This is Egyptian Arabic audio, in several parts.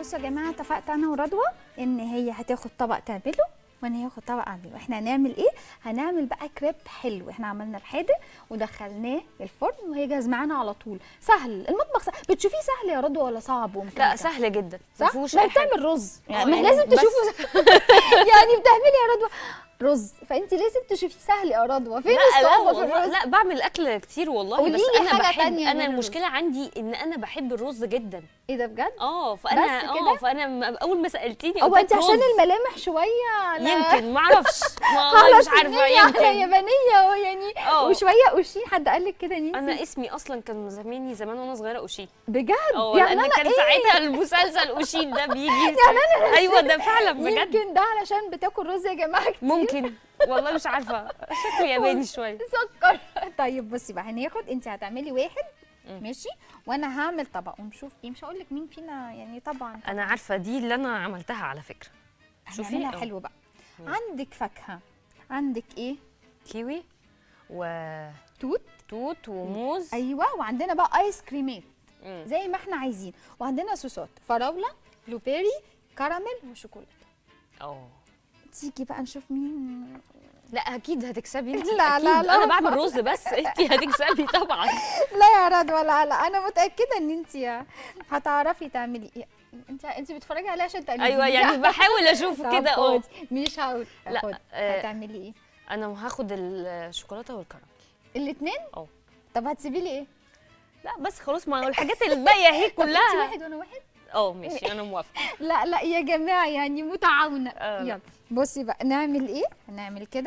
بصوا يا جماعه اتفقت انا ورضوى ان هي هتاخد طبق تعمله وانا هاخد طبق اعمله احنا هنعمل ايه هنعمل بقى كريب حلو احنا عملنا الحادق ودخلناه الفرن وهي جاهز معانا على طول سهل المطبخ سهل بتشوفيه سهل يا رضوى ولا صعب ومكلكع لا سهل جدا ما صح فيهوش ما اي حاجه بتعمل رز يعني آه، ما هي يعني لازم بس- تشوفوا يعني بتعملي يا رضوى رز فانت لازم تشوفيه سهل يا رضوى فين لا لا الصعوبه في والله الرز لا بعمل اكل كتير والله قولي بس لي انا حاجة بحب تانية غير انا الرز. المشكله عندي ان انا بحب الرز جدا ايه ده بجد اه فانا بس اه كده؟ فانا م- اول ما سالتيني هو قلت انت لك عشان رز. الملامح شويه على يمكن ما اعرفش والله على مش عارفه صينية على يمكن يابانيه ويعني اه. وشويه اوشين حد قال لك كده نينسي انا اسمي اصلا كان مسميني زمان وانا صغيره اوشين بجد اه يعني لان انا كان ايه ساعتها المسلسل اوشين ده بيجي يعني انا ايوه ده فعلا بجد يمكن ده علشان بتاكل رز يا جماعه كتير ممكن والله مش عارفه شكله ياباني شويه سكر طيب بصي بقى هناخد انت هتعملي واحد مم. ماشي وانا هعمل طبق ونشوف ايه مش هقول لك مين فينا يعني طبعا انا عارفه دي اللي انا عملتها على فكره شوفي هنعملها اه. حلو بقى مم. عندك فاكهه عندك ايه كيوي وتوت توت وموز ايوه وعندنا بقى ايس كريمات مم. زي ما احنا عايزين وعندنا صوصات فراوله بلو بيري كراميل وشوكولاته اه تيجي بقى نشوف مين لا اكيد هتكسبي انت لا، لا، أكيد. لا. انا بعمل رز بس انت هتكسبي طبعا لا يا رضوى لا لا انا متاكده ان انت هتعرفي تعملي ايه انت انت بتتفرجي عليها عشان تقلديني ايوه يعني بحاول اشوف طب كده اه خدي. مش هقول لا، خد. آه. هتعملي ايه انا هاخد الشوكولاته والكراميل الاثنين اه. طب هتسيبي لي ايه لا بس خلاص ما هو الحاجات الباقيه اهي طب انت كلها واحد وانا واحد اه ماشي انا موافقه لا لا يا جماعه يعني متعاونه آه. يلا بصي بقى نعمل ايه هنعمل كده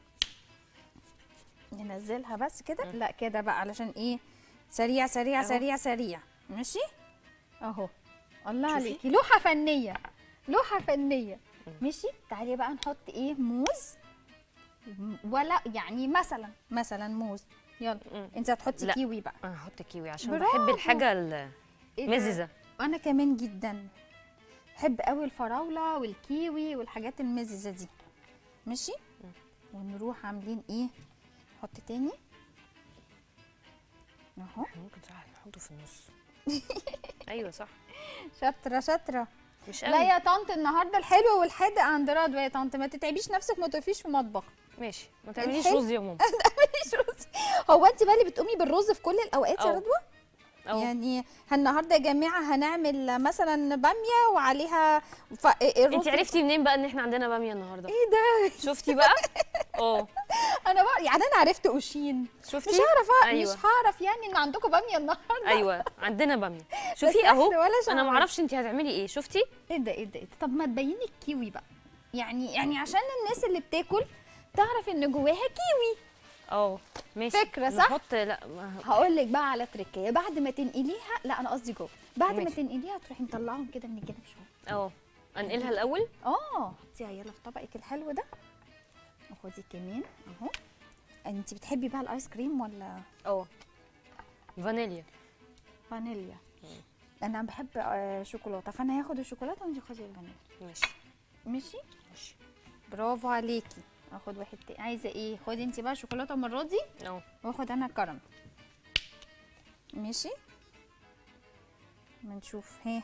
ننزلها بس كده مم. لا كده بقى علشان ايه سريع سريع أهو. سريع سريع ماشي اهو الله شوفي. عليكي لوحه فنيه لوحه فنيه ماشي تعالي بقى نحط ايه موز ولا يعني مثلا مثلا موز يلا مم. انت هتحطي لا. كيوي بقى انا هحط كيوي عشان برافو. بحب الحاجه إيه ده؟ المززه انا كمان جدا بحب قوي الفراوله والكيوي والحاجات المززه دي ماشي ونروح عاملين ايه نحط تاني اهو ممكن صح نحطه في النص ايوه صح شاطره شاطره مش لا قوي يا طنط النهارده الحلو والحادق عند رضوى يا طنط ما تتعبيش نفسك ما تقفيش في مطبخ ماشي ما تعمليش الحلو. رز يا ماما مفيش رز هو انت بقى اللي بتقومي بالرز في كل الاوقات يا أه. رضوى أو. يعني النهارده يا جماعه هنعمل مثلا باميه وعليها ف... الرز انت عرفتي منين بقى ان احنا عندنا باميه النهارده ايه ده شفتي بقى اه انا بقى يعني انا عرفت اوشين شفتي مش هعرف أ- أيوة. مش هعرف يعني ان عندكم باميه النهارده ايوه عندنا باميه بس شوفي إحنا اهو ولا انا شعر. ما اعرفش انت هتعملي ايه شفتي ايه ده ايه ده إيه ده؟ طب ما تبيني الكيوي بقى يعني يعني عشان الناس اللي بتاكل تعرف ان جواها كيوي اه ماشي فكرة، صح؟ نحط لا ما هقول لك بقى على تريكيه بعد ما تنقليها لا انا قصدي جوه بعد ما ماشي. تنقليها تروحي مطلعهم كده من الجنب شويه اه انقلها الاول اه حطيها يلا في طبقك الحلو ده وخدي كمان اهو انت بتحبي بقى الايس كريم ولا اه فانيليا فانيليا انا بحب آه، شوكولاته فانا هاخد الشوكولاته وانت خدي الفانيليا ماشي ماشي ماشي برافو عليكي اخد واحد تاني عايزه ايه خدي انت بقى شوكولاته المره دي اه واخد انا كرم ماشي بنشوف ها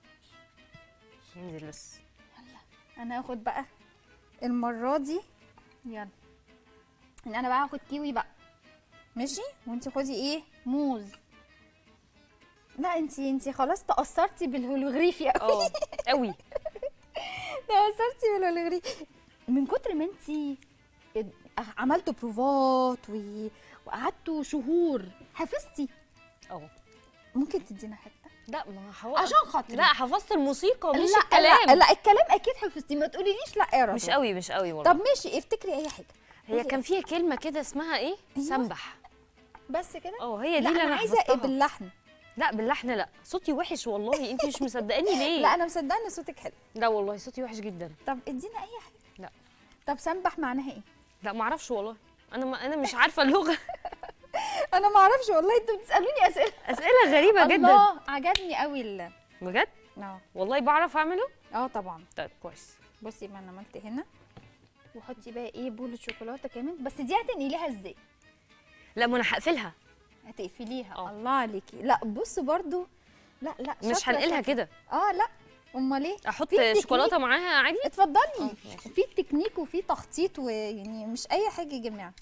ننزل بس انا هاخد بقى المره دي يلا ان انا بقى هاخد كيوي بقى ماشي وانت خدي ايه موز لا انت انت خلاص تاثرتي بالهولوغريفي قوي اه قوي تاثرتي بالهولوغريفي من كتر ما انت عملتوا بروفات و... وقعدتوا شهور حفظتي اه ممكن تدينا حته لا ما حو... عشان خاطري لا حفظت الموسيقى مش لا الكلام لا, لا الكلام اكيد حفظتي ما تقوليليش لا يا رضوى مش قوي مش قوي والله طب ماشي افتكري اي حاجه هي كان فيها كلمه كده اسمها ايه أيوة. سنبح بس كده اه هي دي لا اللي انا انا عايزه حفظتها باللحن لا باللحن لا صوتي وحش والله انت مش مصدقاني ليه لا انا مصدقه ان صوتك حلو لا والله صوتي وحش جدا طب ادينا اي حاجه لا. طب سنبح معناها ايه لا ما اعرفش والله انا ما انا مش عارفه اللغه انا ما اعرفش والله انتوا بتسالوني اسئله اسئله غريبه جدا الله عجبني قوي ال بجد اه والله بعرف اعمله اه طبعا طيب كويس بصي ما انا عملت هنا وحطي بقى ايه بولة شوكولاته كمان بس دي هتنقليها ازاي لا ما انا هقفلها هتقفليها اه. الله عليكي لا بص برضو لا لا مش شاطرة هنقلها شاطرة. كده اه لا امال ايه احط في تكنيك. شوكولاته معاها عادي اتفضلي اه، ماشي. في تكنيك وفي تخطيط ويعني مش اي حاجه يا جماعه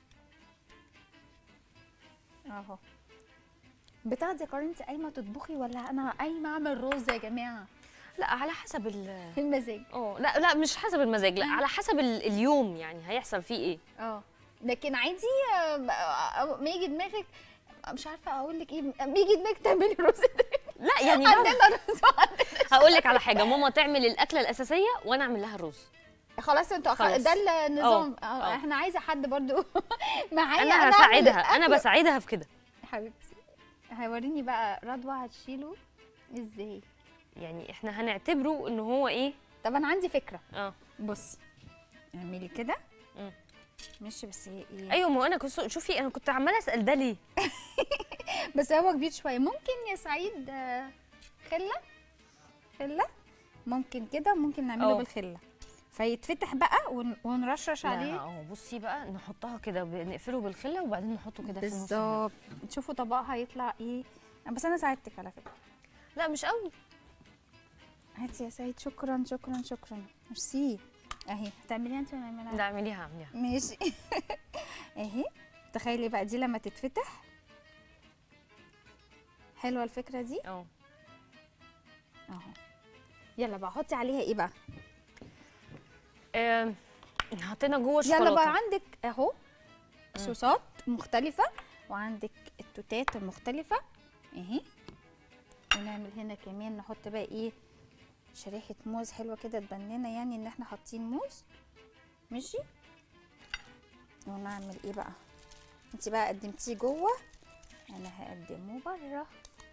اهو بتاخدي قرار انت قايمه تطبخي ولا انا قايمه اعمل رز يا جماعه لا على حسب ال المزاج اه لا لا مش حسب المزاج لا على حسب ال- اليوم يعني هيحصل فيه ايه اه لكن عادي آه، آه، ما يجي دماغك مش عارفه اقول لك ايه بيجي دماغك تعملي رز لا يعني بقى عندنا رز وعندنا هقول لك على حاجه ماما تعمل الاكله الاساسيه وانا اعمل لها الرز خلاص انتوا خلاص. خلاص. ده النظام اه، اه اه. احنا عايزه حد برضو معايا انا أعمل هساعدها انا أكل. بساعدها في كده حبيبتي هيوريني بقى رضوى هتشيله ازاي يعني احنا هنعتبره ان هو ايه طب انا عندي فكره اه بصي اعملي كده مم. ماشي بس هي ايه ايوه ما انا كنت شوفي انا كنت عماله اسال ده ليه بس هو كبير شويه ممكن يا سعيد آه، خله خله ممكن كده ممكن نعمله اه. بالخله فيتفتح بقى ون- ونرشرش لا عليه اه بصي بقى نحطها كده ب- نقفله بالخله وبعدين نحطه كده في النص بالظبط تشوفوا طبقها هيطلع ايه بس انا ساعدتك على فكره لا مش قوي هاتي يا سعيد شكرا شكرا شكرا ميرسي اهي هتعمليها انت ولا اعملها لا اعمليها اعمليها ماشي اهي تخيلي بقى دي لما تتفتح حلوه الفكره دي اه اهو يلا بقى حطي عليها ايه بقى آم، حطينا جوه يلا الشوكولاته بقى عندك اهو صوصات مختلفه وعندك التوتات المختلفه اهي ونعمل هنا كمان نحط بقى ايه شريحه موز حلوه كده تبان لنا يعني ان احنا حاطين موز ماشي ونعمل ايه بقى انت بقى قدمتيه جوه انا هقدمه بره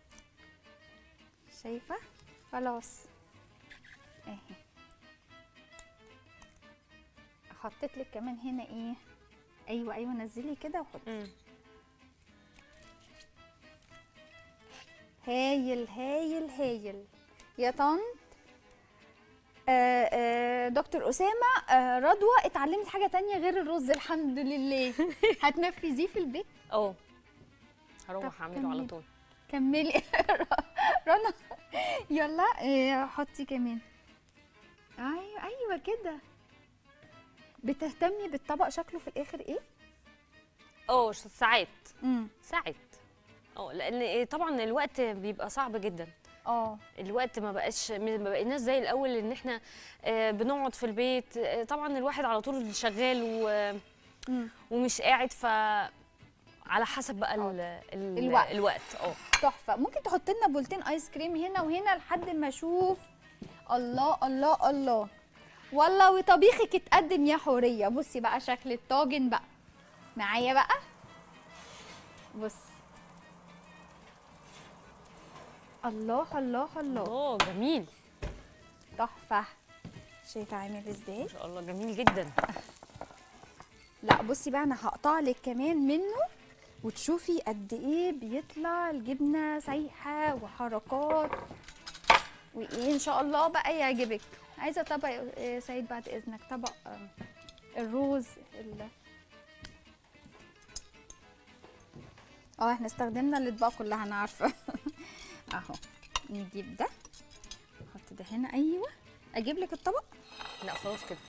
شايفه خلاص اهي حطيت لك كمان هنا ايه ايوه ايوه نزلي كده وحطي مم. هايل هايل هايل يا طنط آه آه دكتور أسامة آه رضوى اتعلمت حاجة تانية غير الرز الحمد لله هتنفذيه في البيت اه طب هروح اعمله على كملي. طول كملي رنا يلا آه حطي كمان ايوه ايوه كده بتهتمي بالطبق شكله في الاخر ايه اه ش- ساعات امم ساعات اه لان إيه طبعا الوقت بيبقى صعب جدا اه الوقت ما بقاش ما بقيناش زي الاول ان احنا آه، بنقعد في البيت آه، طبعا الواحد على طول شغال و... مم. ومش قاعد ف على حسب بقى ال... ال... الوقت. الوقت اه تحفه ممكن تحط لنا بولتين ايس كريم هنا وهنا لحد ما اشوف الله الله الله والله وطبيخك اتقدم يا حوريه بصي بقى شكل الطاجن بقى معايا بقى بصي الله الله الله اه جميل تحفه شايفه عامل ازاي ما شاء الله جميل جدا لا بصي بقى انا هقطع لك كمان منه وتشوفي قد ايه بيطلع الجبنه سايحه وحركات وايه ان شاء الله بقى يعجبك عايزه طبق يا سعيد بعد اذنك طبق آه، الروز ال- اه احنا استخدمنا الاطباق كلها انا عارفه اهو نجيب ده نحط ده هنا ايوه اجيب لك الطبق لا خلاص كده